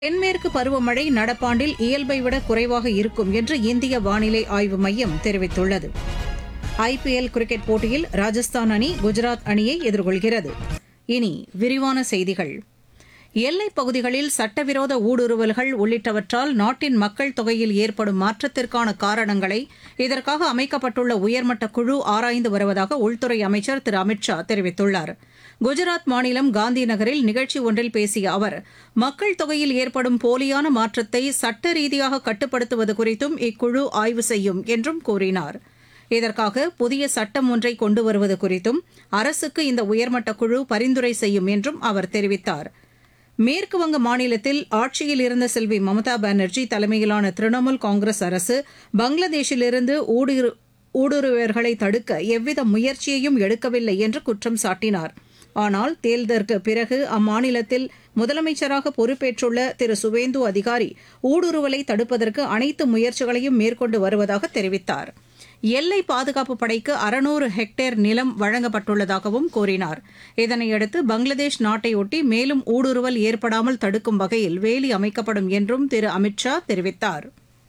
தென்மேற்கு பருவமழை நடப்பாண்டில் இயல்பை விட குறைவாக இருக்கும் என்று இந்திய வானிலை ஆய்வு மையம் தெரிவித்துள்ளது ஐபிஎல் கிரிக்கெட் போட்டியில் ராஜஸ்தான் அணி குஜராத் அணியை எதிர்கொள்கிறது இனி விரிவான செய்திகள் எல்லைப் பகுதிகளில் சட்டவிரோத ஊடுருவல்கள் உள்ளிட்டவற்றால் நாட்டின் மக்கள் தொகையில் ஏற்படும் மாற்றத்திற்கான காரணங்களை இதற்காக அமைக்கப்பட்டுள்ள உயர்மட்ட குழு ஆராய்ந்து வருவதாக உள்துறை அமைச்சர் திரு அமித் ஷா தெரிவித்துள்ளார் குஜராத் மாநிலம் காந்தி நகரில் நிகழ்ச்சி ஒன்றில் பேசிய அவர் மக்கள் தொகையில் ஏற்படும் போலியான மாற்றத்தை சட்ட ரீதியாக கட்டுப்படுத்துவது குறித்தும் இக்குழு ஆய்வு செய்யும் என்றும் கூறினார் இதற்காக புதிய சட்டம் ஒன்றை கொண்டு வருவது குறித்தும் அரசுக்கு இந்த உயர்மட்ட குழு பரிந்துரை செய்யும் என்றும் அவர் தெரிவித்தார் மேற்குவங்க மாநிலத்தில் ஆட்சியில் இருந்த செல்வி மம்தா பானர்ஜி தலைமையிலான திரிணாமுல் காங்கிரஸ் அரசு பங்களாதேஷிலிருந்து ஊடுரு ஊடுருவர்களை தடுக்க எவ்வித முயற்சியையும் எடுக்கவில்லை என்று குற்றம் சாட்டினார் ஆனால் தேர்தலுக்கு பிறகு அம்மாநிலத்தில் முதலமைச்சராக பொறுப்பேற்றுள்ள திரு சுவேந்து அதிகாரி ஊடுருவலை தடுப்பதற்கு அனைத்து முயற்சிகளையும் மேற்கொண்டு வருவதாக தெரிவித்தார் எல்லை பாதுகாப்பு படைக்கு அறுநூறு ஹெக்டேர் நிலம் வழங்கப்பட்டுள்ளதாகவும் கூறினார் இதனையடுத்து பங்களாதேஷ் நாட்டையொட்டி மேலும் ஊடுருவல் ஏற்படாமல் தடுக்கும் வகையில் வேலி அமைக்கப்படும் என்றும் திரு அமித் ஷா தெரிவித்தார்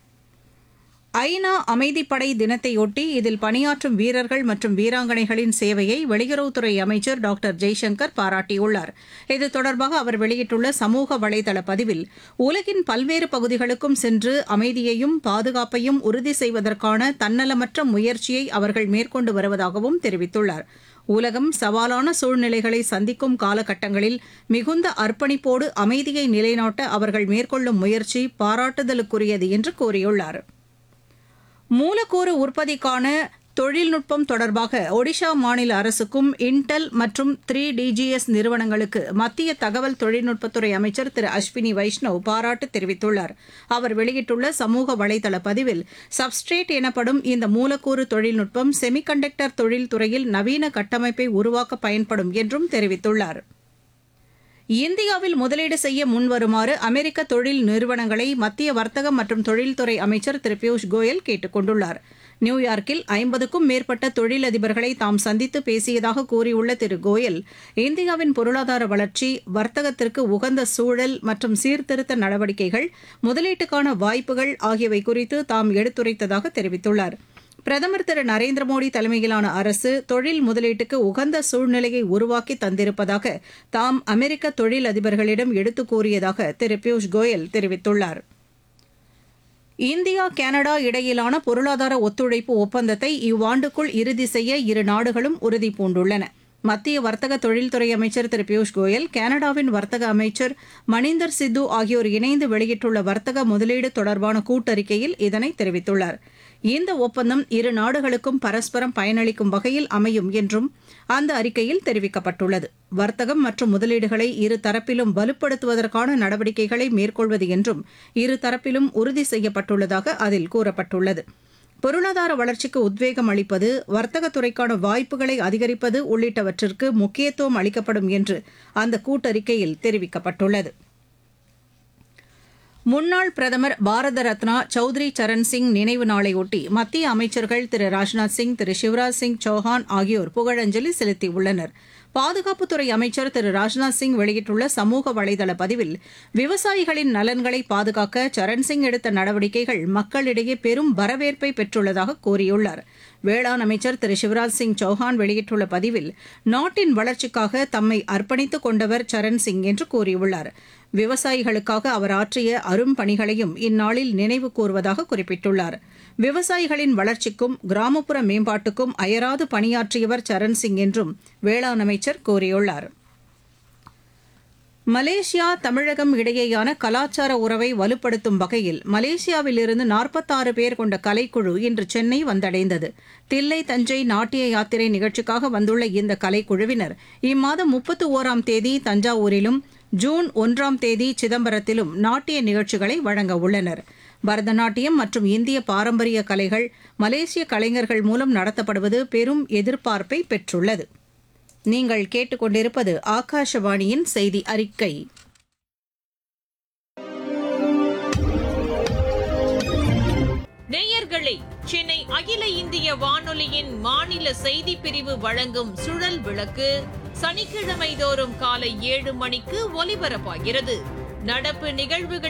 ஐநா அமைதிப்படை தினத்தையொட்டி இதில் பணியாற்றும் வீரர்கள் மற்றும் வீராங்கனைகளின் சேவையை வெளியுறவுத்துறை அமைச்சர் டாக்டர் ஜெய்சங்கர் பாராட்டியுள்ளார் இது தொடர்பாக அவர் வெளியிட்டுள்ள சமூக வலைதள பதிவில் உலகின் பல்வேறு பகுதிகளுக்கும் சென்று அமைதியையும் பாதுகாப்பையும் உறுதி செய்வதற்கான தன்னலமற்ற முயற்சியை அவர்கள் மேற்கொண்டு வருவதாகவும் தெரிவித்துள்ளார் உலகம் சவாலான சூழ்நிலைகளை சந்திக்கும் காலகட்டங்களில் மிகுந்த அர்ப்பணிப்போடு அமைதியை நிலைநாட்ட அவர்கள் மேற்கொள்ளும் முயற்சி பாராட்டுதலுக்குரியது என்று கூறியுள்ளார் மூலக்கூறு உற்பத்திக்கான தொழில்நுட்பம் தொடர்பாக ஒடிஷா மாநில அரசுக்கும் இன்டெல் மற்றும் த்ரீ டிஜிஎஸ் நிறுவனங்களுக்கு மத்திய தகவல் தொழில்நுட்பத்துறை அமைச்சர் திரு அஸ்வினி வைஷ்ணவ் பாராட்டு தெரிவித்துள்ளார் அவர் வெளியிட்டுள்ள சமூக வலைதள பதிவில் சப்ஸ்ட்ரேட் எனப்படும் இந்த மூலக்கூறு தொழில்நுட்பம் செமிகண்டக்டர் தொழில்துறையில் நவீன கட்டமைப்பை உருவாக்க பயன்படும் என்றும் தெரிவித்துள்ளார் இந்தியாவில் முதலீடு செய்ய முன்வருமாறு அமெரிக்க தொழில் நிறுவனங்களை மத்திய வர்த்தகம் மற்றும் தொழில்துறை அமைச்சர் திரு பியூஷ் கோயல் கேட்டுக் கொண்டுள்ளார் நியூயார்க்கில் ஐம்பதுக்கும் மேற்பட்ட தொழிலதிபர்களை தாம் சந்தித்து பேசியதாக கூறியுள்ள திரு கோயல் இந்தியாவின் பொருளாதார வளர்ச்சி வர்த்தகத்திற்கு உகந்த சூழல் மற்றும் சீர்திருத்த நடவடிக்கைகள் முதலீட்டுக்கான வாய்ப்புகள் ஆகியவை குறித்து தாம் எடுத்துரைத்ததாக தெரிவித்துள்ளார் பிரதமர் திரு நரேந்திர மோடி தலைமையிலான அரசு தொழில் முதலீட்டுக்கு உகந்த சூழ்நிலையை உருவாக்கி தந்திருப்பதாக தாம் அமெரிக்க தொழில் அதிபர்களிடம் எடுத்துக் கூறியதாக திரு பியூஷ் கோயல் தெரிவித்துள்ளார் இந்தியா கனடா இடையிலான பொருளாதார ஒத்துழைப்பு ஒப்பந்தத்தை இவ்வாண்டுக்குள் இறுதி செய்ய இரு நாடுகளும் உறுதி பூண்டுள்ளன மத்திய வர்த்தக தொழில்துறை அமைச்சர் திரு பியூஷ் கோயல் கனடாவின் வர்த்தக அமைச்சர் மணிந்தர் சித்து ஆகியோர் இணைந்து வெளியிட்டுள்ள வர்த்தக முதலீடு தொடர்பான கூட்டறிக்கையில் இதனை தெரிவித்துள்ளார் இந்த ஒப்பந்தம் இரு நாடுகளுக்கும் பரஸ்பரம் பயனளிக்கும் வகையில் அமையும் என்றும் அந்த அறிக்கையில் தெரிவிக்கப்பட்டுள்ளது வர்த்தகம் மற்றும் முதலீடுகளை இரு தரப்பிலும் வலுப்படுத்துவதற்கான நடவடிக்கைகளை மேற்கொள்வது என்றும் இரு தரப்பிலும் உறுதி செய்யப்பட்டுள்ளதாக அதில் கூறப்பட்டுள்ளது பொருளாதார வளர்ச்சிக்கு உத்வேகம் அளிப்பது வர்த்தகத்துறைக்கான வாய்ப்புகளை அதிகரிப்பது உள்ளிட்டவற்றிற்கு முக்கியத்துவம் அளிக்கப்படும் என்று அந்த கூட்டறிக்கையில் தெரிவிக்கப்பட்டுள்ளது முன்னாள் பிரதமர் பாரத ரத்னா சௌத்ரி சரண் சிங் நினைவு நாளையொட்டி மத்திய அமைச்சர்கள் திரு ராஜ்நாத் சிங் திரு சிவராஜ் சிங் சௌஹான் ஆகியோர் புகழஞ்சலி செலுத்தியுள்ளனர் பாதுகாப்புத்துறை அமைச்சர் திரு ராஜ்நாத் சிங் வெளியிட்டுள்ள சமூக வலைதள பதிவில் விவசாயிகளின் நலன்களை பாதுகாக்க சரண் சிங் எடுத்த நடவடிக்கைகள் மக்களிடையே பெரும் வரவேற்பை பெற்றுள்ளதாக கூறியுள்ளார் வேளாண் அமைச்சர் திரு சிவராஜ் சிங் சௌஹான் வெளியிட்டுள்ள பதிவில் நாட்டின் வளர்ச்சிக்காக தம்மை அர்ப்பணித்துக் கொண்டவர் சரண் சிங் என்று கூறியுள்ளார் விவசாயிகளுக்காக அவர் ஆற்றிய அரும் பணிகளையும் இந்நாளில் நினைவு கூர்வதாக குறிப்பிட்டுள்ளார் விவசாயிகளின் வளர்ச்சிக்கும் கிராமப்புற மேம்பாட்டுக்கும் அயராது பணியாற்றியவர் சரண் சிங் என்றும் வேளாண் அமைச்சர் கூறியுள்ளார் மலேசியா தமிழகம் இடையேயான கலாச்சார உறவை வலுப்படுத்தும் வகையில் மலேசியாவிலிருந்து நாற்பத்தாறு பேர் கொண்ட கலைக்குழு இன்று சென்னை வந்தடைந்தது தில்லை தஞ்சை நாட்டிய யாத்திரை நிகழ்ச்சிக்காக வந்துள்ள இந்த கலைக்குழுவினர் இம்மாதம் முப்பத்து ஓராம் தேதி தஞ்சாவூரிலும் ஜூன் ஒன்றாம் தேதி சிதம்பரத்திலும் நாட்டிய நிகழ்ச்சிகளை வழங்க உள்ளனர் பரதநாட்டியம் மற்றும் இந்திய பாரம்பரிய கலைகள் மலேசிய கலைஞர்கள் மூலம் நடத்தப்படுவது பெரும் எதிர்பார்ப்பை பெற்றுள்ளது நீங்கள் கேட்டுக்கொண்டிருப்பது ஆகாஷவாணியின் செய்தி அறிக்கை நேயர்களே சென்னை அகில இந்திய வானொலியின் மாநில செய்தி பிரிவு வழங்கும் சுழல் விளக்கு சனிக்கிழமை தோறும் காலை ஏழு மணிக்கு ஒலிபரப்பாகிறது நடப்பு நிகழ்வுகள்